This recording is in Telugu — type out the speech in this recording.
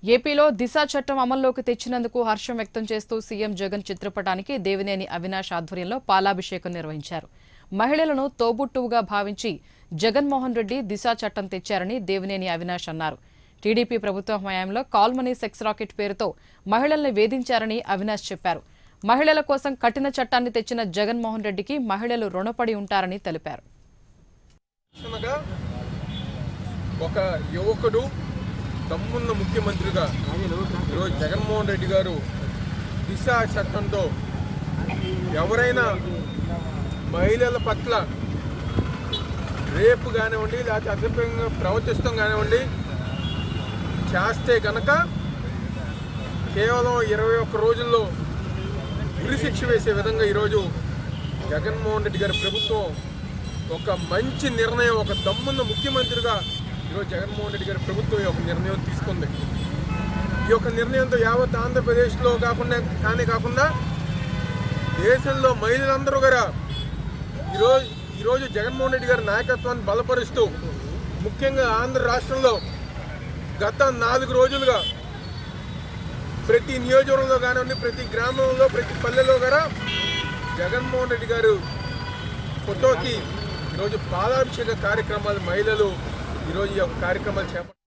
ఏపీలో దిశ చట్టం అమల్లోకి తెచ్చినందుకు హర్షం వ్యక్తం చేస్తూ సీఎం జగన్ చిత్రపటానికి దేవినేని అవినాష్ ఆధ్వర్యంలో పాలాభిషేకం నిర్వహించారు మహిళలను తోబుట్టువుగా భావించి జగన్మోహన్ రెడ్డి దిశ చట్టం తెచ్చారని దేవినేని అవినాష్ అన్నారు టీడీపీ ప్రభుత్వం హయాంలో కాల్మనీ సెక్స్ రాకెట్ పేరుతో మహిళల్ని వేధించారని అవినాష్ చెప్పారు మహిళల కోసం కఠిన చట్టాన్ని తెచ్చిన జగన్మోహన్ రెడ్డికి మహిళలు రుణపడి ఉంటారని తెలిపారు అనగా ఒక యువకుడు దమ్మున్న ముఖ్యమంత్రిగా ఈరోజు జగన్మోహన్ రెడ్డి గారు దిశ చట్టంతో ఎవరైనా మహిళల పట్ల రేపు కానివ్వండి లేకపోతే అసభ్యంగా ప్రవర్తిస్తాం కానివ్వండి చేస్తే కనుక కేవలం ఇరవై ఒక్క రోజుల్లో ఉరి శిక్ష వేసే విధంగా ఈరోజు జగన్మోహన్ రెడ్డి గారి ప్రభుత్వం ఒక మంచి నిర్ణయం ఒక దమ్మున్న ముఖ్యమంత్రిగా ఈరోజు జగన్మోహన్ రెడ్డి గారి ప్రభుత్వం ఈ ఒక నిర్ణయం తీసుకుంది ఈ యొక్క నిర్ణయంతో యావత్ ఆంధ్రప్రదేశ్లో కాకుండా కానీ కాకుండా దేశంలో మహిళలందరూ కూడా ఈరోజు ఈరోజు జగన్మోహన్ రెడ్డి గారి నాయకత్వాన్ని బలపరుస్తూ ముఖ్యంగా ఆంధ్ర రాష్ట్రంలో గత నాలుగు రోజులుగా ప్రతి నియోజకవర్గంలో కానివ్వండి ప్రతి గ్రామంలో ప్రతి పల్లెలో కూడా జగన్మోహన్ రెడ్డి గారు ఫోటోకి ఈరోజు పాలాభిషేక కార్యక్రమాలు మహిళలు ఈరోజు ఈ యొక్క కార్యక్రమాలు చేపట్టారు